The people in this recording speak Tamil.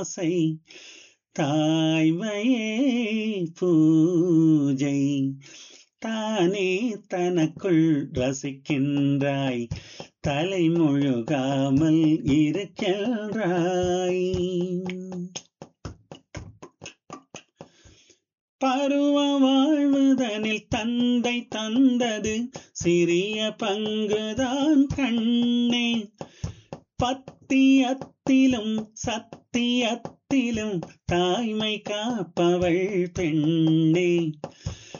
ஆசை தாய்மையே பூஜை தானே தனக்குள் ரசிக்கின்றாய் தலைமுழுகாமல் இருக்கின்றாய் பருவ வாழ்வுதனில் தந்தை தந்தது சிறிய பங்குதான் கண்ணே பத்தியத்திலும் சத்தியத்திலும் தாய்மை காப்பவள் பெண்ணே